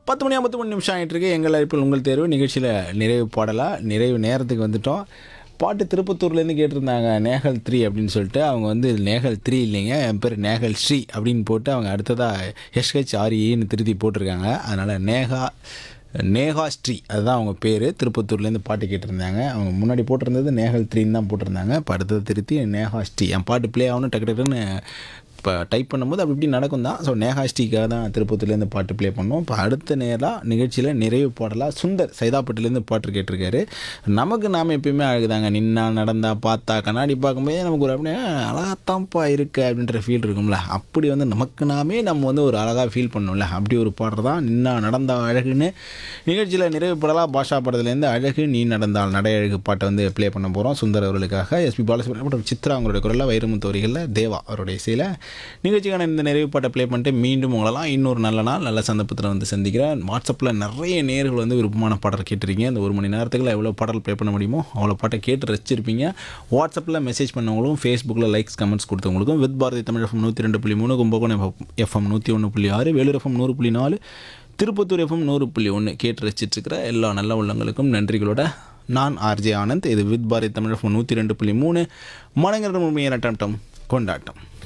பத்து மணி ஐம்பத்தி மூணு நிமிஷம் ஆகிட்டு இருக்கு எங்கள் அழைப்பில் உங்கள் தேர்வு நிகழ்ச்சியில் நிறைவு பாடலாம் நிறைவு நேரத்துக்கு வந்துட்டோம் பாட்டு திருப்பத்தூர்லேருந்து கேட்டிருந்தாங்க நேகல் த்ரீ அப்படின்னு சொல்லிட்டு அவங்க வந்து நேகல் த்ரீ இல்லைங்க என் பேர் நேகல் ஸ்ரீ அப்படின்னு போட்டு அவங்க அடுத்ததாக எஸ்ஹெச் ஆர்இன்னு திருத்தி போட்டிருக்காங்க அதனால் நேகா நேகா ஸ்ரீ அதுதான் அவங்க பேர் திருப்பத்தூர்லேருந்து பாட்டு கேட்டிருந்தாங்க அவங்க முன்னாடி போட்டிருந்தது நேகல் த்ரீன்னு தான் போட்டிருந்தாங்க இப்போ அடுத்தது திருத்தி நேகா ஸ்ரீ என் பாட்டு ப்ளே ஆகணும் டக்கு டக்குன்னு இப்போ டைப் பண்ணும்போது அப்படி இப்படி நடக்கும் தான் ஸோ நேகாஸ்டிக்காக தான் திருப்பத்தூர்லேருந்து பாட்டு ப்ளே பண்ணோம் இப்போ அடுத்த நேராக நிகழ்ச்சியில் நிறைவு பாடலாம் சுந்தர் சைதாப்பட்டிலேருந்து பாட்டு கேட்டிருக்காரு நமக்கு நாம் எப்பயுமே அழகுதாங்க நின்னா நடந்தா பார்த்தா கண்ணாடி பார்க்கும்போதே நமக்கு ஒரு அப்படியே அழகாத்தான்ப்பா இருக்கு அப்படின்ற ஃபீல் இருக்கும்ல அப்படி வந்து நமக்கு நாமே நம்ம வந்து ஒரு அழகாக ஃபீல் பண்ணோம்ல அப்படி ஒரு பாடுறது தான் நின்னா நடந்தா அழகுன்னு நிகழ்ச்சியில் நிறைவு பாடலாம் பாஷா படத்துலேருந்து அழகு நீ நடந்தால் நடை அழகு பாட்டை வந்து ப்ளே பண்ண போகிறோம் சுந்தர் அவர்களுக்காக எஸ்பி பாலசுப்ரமணியம் மற்றும் சித்ரா அவங்களுடைய குரலில் வைரமுத்து வரிகளில் தேவா அவருடைய இசையில் நிகழ்ச்சிக்கான இந்த நிறைவு பாட்டை ப்ளே பண்ணிட்டு மீண்டும் உங்களெல்லாம் இன்னொரு நல்ல நாள் நல்ல சந்தர்ப்பத்தில் வந்து சந்திக்கிறேன் வாட்ஸ்அப்பில் நிறைய நேர்கள் வந்து விருப்பமான பாடல் கேட்டிருக்கீங்க அந்த ஒரு மணி நேரத்துக்குள்ள எவ்வளோ பாடல் ப்ளே பண்ண முடியுமோ அவ்வளோ பாட்டை கேட்டு ரசிச்சிருப்பீங்க வாட்ஸ்அப்பில் மெசேஜ் பண்ணவங்களும் ஃபேஸ்புக்கில் லைக்ஸ் கமெண்ட்ஸ் கொடுத்தவங்களுக்கும் வித் பாரதி தமிழ் எஃப்எம் நூற்றி ரெண்டு புள்ளி மூணு கும்பகோணம் எஃப்எம் நூற்றி ஒன்று புள்ளி ஆறு வேலூர் எஃப்எம் நூறு புள்ளி நாலு திருப்பத்தூர் எஃப்எம் நூறு புள்ளி ஒன்று கேட்டு ரசிச்சிட்ருக்கிற எல்லா நல்ல உள்ளங்களுக்கும் நன்றிகளோட நான் ஆர்ஜே ஆனந்த் இது வித் பாரதி தமிழ் எஃப்எம் நூற்றி ரெண்டு புள்ளி மூணு மனங்கிற உண்மையான டம் கொண்டாட்டம்